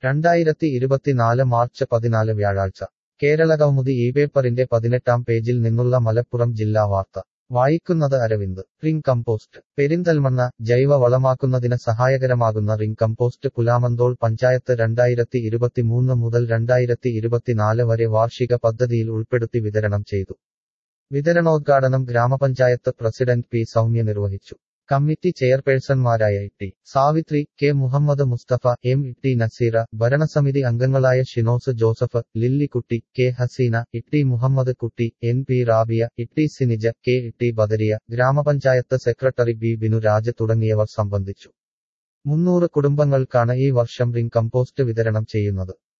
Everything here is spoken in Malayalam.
രണ്ടായിരത്തി ഇരുപത്തിനാല് മാർച്ച് പതിനാല് വ്യാഴാഴ്ച കേരളകൗമുദി ഈ പേപ്പറിന്റെ പതിനെട്ടാം പേജിൽ നിന്നുള്ള മലപ്പുറം ജില്ലാ വാർത്ത വായിക്കുന്നത് അരവിന്ദ് റിംഗ് കമ്പോസ്റ്റ് പെരിന്തൽമണ്ണ ജൈവ വളമാക്കുന്നതിന് സഹായകരമാകുന്ന റിംഗ് കമ്പോസ്റ്റ് പുലാമന്തോൾ പഞ്ചായത്ത് രണ്ടായിരത്തി ഇരുപത്തിമൂന്ന് മുതൽ രണ്ടായിരത്തി ഇരുപത്തിനാല് വരെ വാർഷിക പദ്ധതിയിൽ ഉൾപ്പെടുത്തി വിതരണം ചെയ്തു വിതരണോദ്ഘാടനം ഗ്രാമപഞ്ചായത്ത് പ്രസിഡന്റ് പി സൗമ്യ നിർവഹിച്ചു കമ്മിറ്റി ചെയർപേഴ്സൺമാരായ T Savithri K Muhammad Musthafa M T Naseera ഭരണസമിതി അംഗങ്ങളായ ഷിനോസ് ജോസഫ് ലില്ലിക്കുട്ടി കെ ഹസീന ഇട്ടി മുഹമ്മദ് കുട്ടി എൻ പി റാബിയ ഇട്ടി സിനിജ കെ ഇട്ടി ബദരിയ ഗ്രാമപഞ്ചായത്ത് സെക്രട്ടറി ബി ബിനുരാജ് തുടങ്ങിയവർ സംബന്ധിച്ചു മുന്നൂറ് കുടുംബങ്ങൾക്കാണ് ഈ വർഷം റിംഗ് കമ്പോസ്റ്റ് വിതരണം ചെയ്യുന്നത്